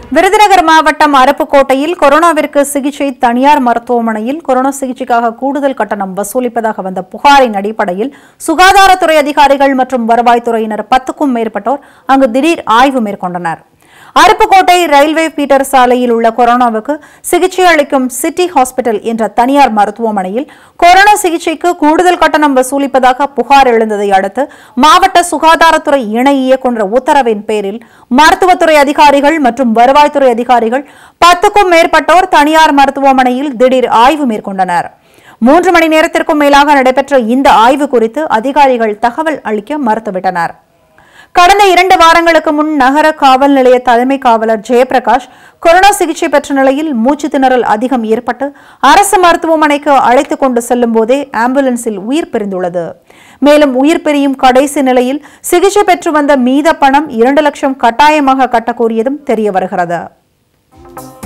விருதுநகர் மாவட்டம் அருப்புக்கோட்டையில் கொரோனாவிற்கு சிகிச்சை தனியார் மருத்துவமனையில் கொரோனா சிகிச்சைக்காக கூடுதல் கட்டணம் வசூலிப்பதாக வந்த புகாரின் அடிப்படையில் சுகாதாரத்துறை அதிகாரிகள் மற்றும் வருவாய்த்துறையினர் பத்துக்கும் மேற்பட்டோர் அங்கு திடீர் ஆய்வு மேற்கொண்டனர் அருப்புக்கோட்டை ரயில்வே பீட்டர் சாலையில் உள்ள கொரோனாவுக்கு சிகிச்சை அளிக்கும் சிட்டி ஹாஸ்பிட்டல் என்ற தனியார் மருத்துவமனையில் கொரோனா சிகிச்சைக்கு கூடுதல் கட்டணம் வசூலிப்பதாக புகார் எழுந்ததை அடுத்து மாவட்ட சுகாதாரத்துறை இணை இயக்குநர் உத்தரவின் பேரில் மருத்துவத்துறை அதிகாரிகள் மற்றும் வருவாய்த்துறை அதிகாரிகள் பத்துக்கும் மேற்பட்டோர் தனியார் மருத்துவமனையில் திடீர் ஆய்வு மேற்கொண்டனர் மூன்று மணி நேரத்திற்கும் மேலாக நடைபெற்ற இந்த ஆய்வு குறித்து அதிகாரிகள் தகவல் அளிக்க மறுத்துவிட்டனர் கடந்த இரண்டு வாரங்களுக்கு முன் நகர காவல் நிலைய தலைமை காவலர் ஜெயபிரகாஷ் கொரோனா சிகிச்சை பெற்ற நிலையில் மூச்சு திணறல் அதிகம் ஏற்பட்டு அரசு மருத்துவமனைக்கு அழைத்துக் கொண்டு செல்லும் போதே ஆம்புலன்ஸில் உயிர் பிரிந்துள்ளது மேலும் உயிர் பிரியும் கடைசி நிலையில் சிகிச்சை பெற்று வந்த மீத பணம் இரண்டு லட்சம் கட்டாயமாக கட்டக் கோரியதும் தெரிய வருகிறது